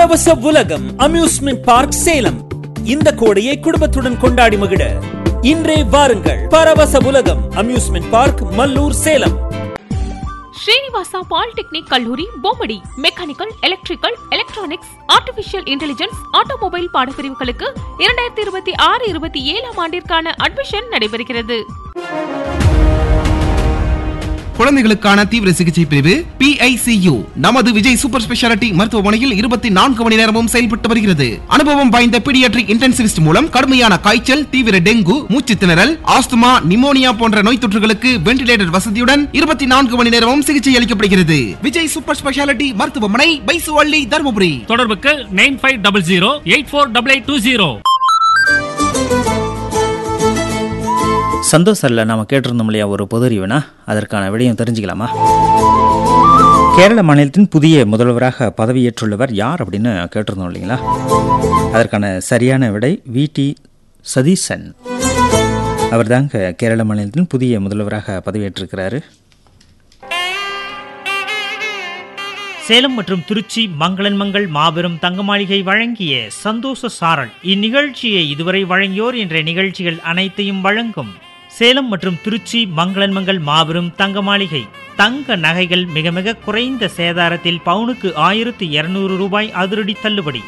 பரவச உலகம் amusement park Salem இந்த கோடையை குடும்பத்துடன் கொண்டாடி மகிழ இன்றே வாருங்கள் பரவச உலகம் amusement park Mallur Salem Srinivasa polytechnic கல்லூரி Bommidi mechanical electrical electronics artificial intelligence automobile பாடப்பிரிவுகளுக்கு இரண்டாயிரத்தி இருபத்தி ஆறு இருபத்தி ஏழாம் ஆண்டிற்கான அட்மிஷன் நடைபெறுகிறது குழந்தைகளுக்கான தீவிர சிகிச்சை பிரிவு PICU நமது விஜய் சூப்பர் ஸ்பெஷாலிட்டி மருத்துவமனையில் இருபத்தி நான்கு மணி நேரமும் செயல்பட்டு வருகிறது அனுபவம் வாய்ந்த பீடியாட்ரிக் இன்டென்சிவிஸ்ட் மூலம் கடுமையான காய்ச்சல் தீவிர டெங்கு மூச்சு திணறல் ஆஸ்துமா நிமோனியா போன்ற நோய் தொற்றுகளுக்கு வென்டிலேட்டர் வசதியுடன் இருபத்தி நான்கு மணி நேரமும் சிகிச்சை அளிக்கப்படுகிறது விஜய் சூப்பர் ஸ்பெஷாலிட்டி மருத்துவமனை பைசுவள்ளி தருமபுரி தொடர்புக்கு nine five double zero eight four double eight two zero சந்தோஷரில் நாம் கேட்டிருந்தோம் இல்லையா ஒரு பொது அறிவுனா அதற்கான விடயம் தெரிஞ்சுக்கலாமா கேரள மாநிலத்தின் புதிய முதல்வராக பதவியேற்றுள்ளவர் யார் அப்படின்னு கேட்டிருந்தோம் இல்லைங்களா அதற்கான சரியான விடை வி டி சதீசன் அவர் தாங்க கேரள மாநிலத்தின் புதிய முதல்வராக பதவியேற்றிருக்கிறாரு சேலம் மற்றும் திருச்சி மங்களன் மங்கள் மாபெரும் தங்க மாளிகை வழங்கிய சந்தோஷ சாரல் இந்நிகழ்ச்சியை இதுவரை வழங்கியோர் என்ற நிகழ்ச்சிகள் அனைத்தையும் வழங்கும் சேலம் மற்றும் திருச்சி மங்களன் மங்கள் மாபெரும் தங்க மாளிகை தங்க நகைகள் மிக மிக குறைந்த சேதாரத்தில் பவுனுக்கு ஆயிரத்து இருநூறு ரூபாய் அதிரடி தள்ளுபடி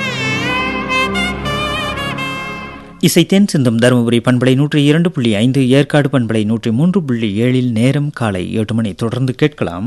இசைத்தேன் சிந்தும் தருமபுரி பண்பலை நூற்றி இரண்டு புள்ளி ஐந்து ஏற்காடு பண்பலை நூற்றி மூன்று புள்ளி ஏழில் நேரம் காலை எட்டு மணி தொடர்ந்து கேட்கலாம்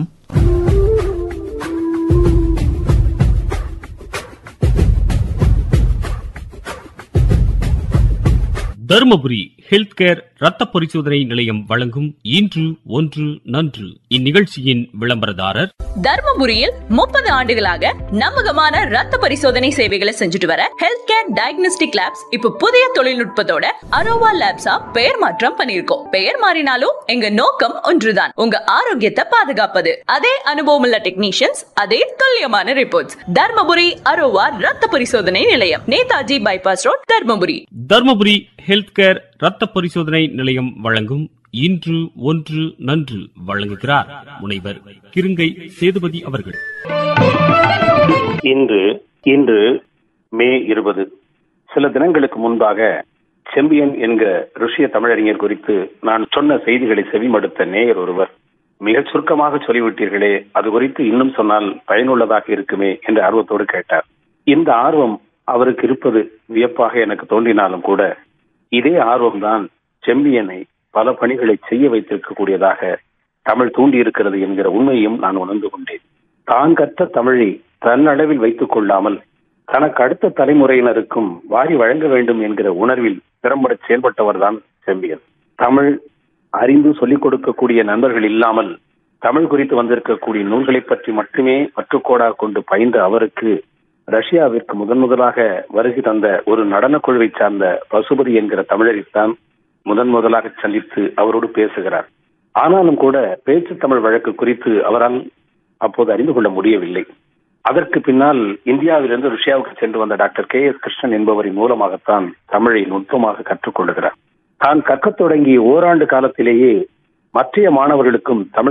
தருமபுரி ஹெல்த் கேர் ரத்த பரிசோதனை நிலையம் வழங்கும் இன்று ஒன்று நன்று இந்நிகழ்ச்சியின் விளம்பரதாரர் தர்மபுரியில் முப்பது ஆண்டுகளாக நம்பகமான ரத்த பரிசோதனை சேவைகளை செஞ்சுட்டு வர ஹெல்த் கேர் டயக்னோஸ்டிக் லேப்ஸ் இப்ப புதிய தொழில்நுட்பத்தோட அரோவா லேப்ஸா பெயர் மாற்றம் பண்ணிருக்கோம் பெயர் மாறினாலும் எங்க நோக்கம் ஒன்றுதான் உங்க ஆரோக்கியத்தை பாதுகாப்பது அதே அனுபவம் உள்ள டெக்னீஷியன்ஸ் அதே துல்லியமான ரிப்போர்ட்ஸ் தர்மபுரி அரோவா ரத்த பரிசோதனை நிலையம் Netaji bypass road Dharmapuri Dharmapuri health care ரத்த பரிசோதனை நிலையம் வழங்கும் இன்று ஒன்று நன்று வழங்குகிறார் முனைவர் கிருங்கை சேதுபதி அவர்கள் இன்று இன்று மே இருபது சில தினங்களுக்கு முன்பாக செம்பியன் என்கிற ருஷ்ய தமிழறிஞர் குறித்து நான் சொன்ன செய்திகளை செவிமடுத்த நேயர் ஒருவர் மிக சுருக்கமாக சொல்லிவிட்டீர்களே அது குறித்து இன்னும் சொன்னால் பயனுள்ளதாக இருக்குமே என்று ஆர்வத்தோடு கேட்டார் இந்த ஆர்வம் அவருக்கு இருப்பது வியப்பாக எனக்கு தோன்றினாலும் கூட இதே ஆர்வம்தான் செம்பியனை பல பணிகளை செய்ய வைத்திருக்கக்கூடியதாக தமிழ் தூண்டி இருக்கிறது என்கிற உண்மையும் நான் உணர்ந்து கொண்டேன் தான் கற்ற தமிழை தன்னளவில் வைத்துக் கொள்ளாமல் தனக்கு அடுத்த தலைமுறையினருக்கும் வாரி வழங்க வேண்டும் என்கிற உணர்வில் திறம்பட செயல்பட்டவர்தான் செம்பியன் தமிழ் அறிந்து சொல்லிக் கொடுக்கக்கூடிய நண்பர்கள் இல்லாமல் தமிழ் குறித்து வந்திருக்கக்கூடிய நூல்களை பற்றி மட்டுமே பற்றுக்கோடாக கொண்டு பயின்ற அவருக்கு ரஷ்யாவிற்கு முதன் முதலாக வருகை தந்த ஒரு நடனக் குழுவை சார்ந்த பசுபதி என்கிற தமிழரைத்தான் முதன் முதலாக சந்தித்து அவரோடு பேசுகிறார் ஆனாலும் கூட பேச்சு தமிழ் வழக்கு குறித்து அவரால் அப்போது அறிந்து கொள்ள முடியவில்லை அதற்கு பின்னால் இந்தியாவிலிருந்து ருஷ்யாவுக்கு சென்று வந்த டாக்டர் கே எஸ் கிருஷ்ணன் என்பவரின் மூலமாகத்தான் தமிழை நுட்பமாக கற்றுக்கொள்கிறார் தான் கற்கத் தொடங்கிய ஓராண்டு காலத்திலேயே மற்றைய மாணவர்களுக்கும் தமிழ்